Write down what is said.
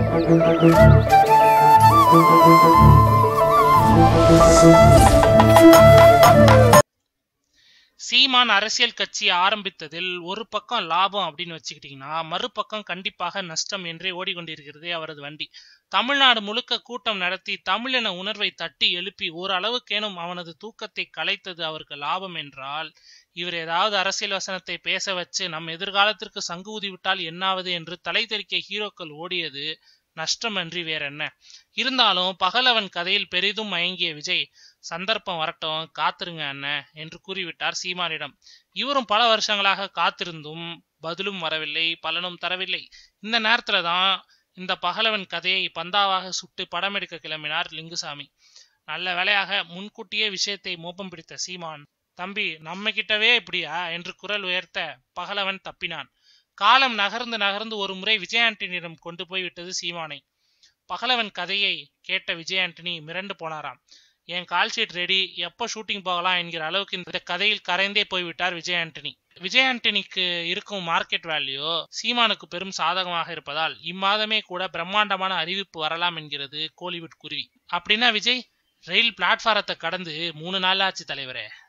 சீமான் அரசியல் கட்சி ஆரம்பித்ததில் ஒரு பக்கம் லாபம் அப்படின்னு வச்சுக்கிட்டீங்கன்னா மறுபக்கம் கண்டிப்பாக நஷ்டம் என்றே ஓடிக்கொண்டிருக்கிறதே அவரது வண்டி தமிழ்நாடு முழுக்க கூட்டம் நடத்தி தமிழின உணர்வை தட்டி எழுப்பி ஓரளவுக்கேனும் அவனது தூக்கத்தை கலைத்தது அவருக்கு லாபம் என்றால் இவர் ஏதாவது அரசியல் வசனத்தை பேச வச்சு நம் எதிர்காலத்திற்கு சங்கு ஊதி விட்டால் என்னாவது என்று தலை தெறிக்க ஹீரோக்கள் ஓடியது நஷ்டமன்றி வேறென்ன இருந்தாலும் பகலவன் கதையில் பெரிதும் மயங்கிய விஜய் சந்தர்ப்பம் வரட்டும் காத்திருங்க அண்ணன் என்று கூறிவிட்டார் சீமானிடம் இவரும் பல வருஷங்களாக காத்திருந்தும் பதிலும் வரவில்லை பலனும் தரவில்லை இந்த நேரத்துல தான் இந்த பகலவன் கதையை பந்தாவாக சுட்டு படம் எடுக்க கிளம்பினார் லிங்குசாமி நல்ல வேளையாக முன்கூட்டியே விஷயத்தை மோப்பம் பிடித்த சீமான் தம்பி நம்ம கிட்டவே இப்படியா என்று குரல் உயர்த்த பகலவன் தப்பினான் காலம் நகர்ந்து நகர்ந்து ஒரு முறை விஜயாண்டனியிடம் கொண்டு போய் விட்டது சீமானை பகலவன் கதையை கேட்ட விஜயாண்டனி மிரண்டு போனாராம் என் கால் ஷீட் ரெடி எப்போ ஷூட்டிங் போகலாம் என்கிற அளவுக்கு இந்த கதையில் கரைந்தே போய்விட்டார் விஜய் ஆண்டனி விஜய் ஆண்டனிக்கு இருக்கும் மார்க்கெட் வேல்யூ சீமானுக்கு பெரும் சாதகமாக இருப்பதால் இம்மாதமே கூட பிரம்மாண்டமான அறிவிப்பு வரலாம் என்கிறது கோலிவுட் குருவி அப்படின்னா விஜய் ரயில் பிளாட்ஃபாரத்தை கடந்து மூணு நாள் ஆச்சு தலைவரே